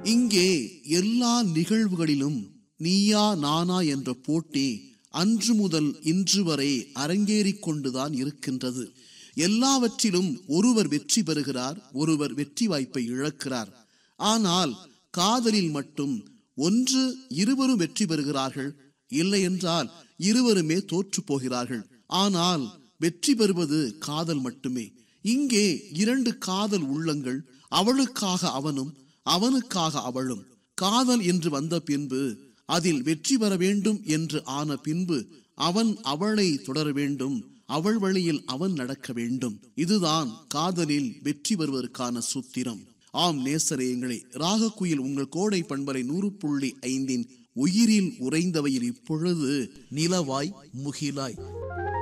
இங்கே எல்லா நிகழ்வுகளிலும் நீயா நானா என்ற போட்டி அன்று முதல் இன்று வரை அரங்கேறிக் கொண்டுதான் இருக்கின்றது எல்லாவற்றிலும் ஒருவர் வெற்றி பெறுகிறார் ஒருவர் வெற்றி வாய்ப்பை இழக்கிறார் ஆனால் காதலில் மட்டும் ஒன்று இருவரும் வெற்றி பெறுகிறார்கள் இல்லை என்றால் இருவருமே தோற்று போகிறார்கள் ஆனால் வெற்றி பெறுவது காதல் மட்டுமே இங்கே இரண்டு காதல் உள்ளங்கள் அவளுக்காக அவனும் அவனுக்காக அவளும் காதல் என்று வந்த பின்பு அதில் வெற்றி பெற வேண்டும் என்று ஆன பின்பு அவன் அவளை தொடர வேண்டும் அவள் வழியில் அவன் நடக்க வேண்டும் இதுதான் காதலில் வெற்றி பெறுவதற்கான சூத்திரம் ஆம் நேசரேயங்களே ராகக்குயில் உங்கள் கோடை பண்பலை நூறு புள்ளி ஐந்தின் உயிரில் உறைந்தவையில் இப்பொழுது நிலவாய் முகிலாய்